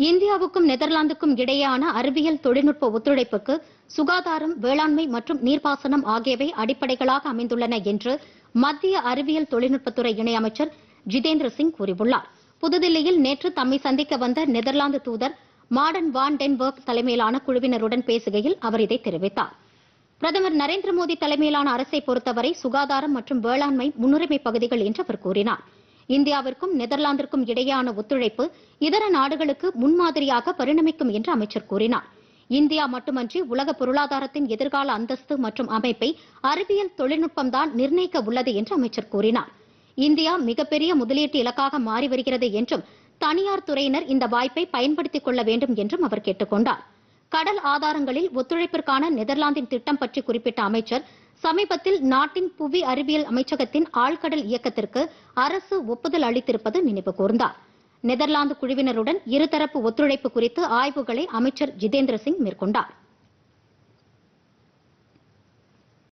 இந்தியாவுக்கும் நெதர்லாந்துக்கும் இடையேயான அறிவியல் தொழில்நுட்ப ஒத்துழைப்புக்கு சுகாதாரம் வேளாண்மை மற்றும் நீர்ப்பாசனம் ஆகியவை அடிப்படைகளாக அமைந்துள்ளன என்று மத்திய அறிவியல் தொழில்நுட்பத்துறை இணையமைச்சர் ஜிதேந்திர சிங் கூறியுள்ளார் புதுதில்லியில் நேற்று தம்மை சந்திக்க வந்த நெதர்லாந்து தூதர் மார்டன் வான் டென்பர்க் தலைமையிலான குழுவினருடன் பேசுகையில் அவர் இதை தெரிவித்தார் பிரதமர் நரேந்திர மோடி தலைமையிலான அரசை பொறுத்தவரை சுகாதாரம் மற்றும் வேளாண்மை முன்னுரிமை பகுதிகள் என்று அவர் கூறினார் இந்தியாவிற்கும் நெதர்லாந்திற்கும் இடையேயான ஒத்துழைப்பு இதர நாடுகளுக்கு முன்மாதிரியாக பரிணமிக்கும் என்று அமைச்சர் கூறினார் இந்தியா மட்டுமன்றி உலக பொருளாதாரத்தின் எதிர்கால அந்தஸ்து மற்றும் அமைப்பை அறிவியல் தொழில்நுட்பம்தான் நிர்ணயிக்க உள்ளது என்று அமைச்சர் கூறினார் இந்தியா மிகப்பெரிய முதலீட்டு இலக்காக மாறி வருகிறது என்றும் தனியார் துறையினர் இந்த வாய்ப்பை பயன்படுத்திக் கொள்ள வேண்டும் என்றும் அவர் கேட்டுக் கொண்டார் கடல் ஆதாரங்களில் ஒத்துழைப்பிற்கான நெதர்லாந்தின் திட்டம் பற்றி குறிப்பிட்ட அமைச்சர் சமீபத்தில் நாட்டின் புவி அறிவியல் அமைச்சகத்தின் ஆழ்கடல் இயக்கத்திற்கு அரசு ஒப்புதல் அளித்திருப்பது நினைவு கூர்ந்தார் நெதர்லாந்து குழுவினருடன் இருதரப்பு ஒத்துழைப்பு குறித்து ஆய்வுகளை அமைச்சர் ஜிதேந்திர சிங் மேற்கொண்டார்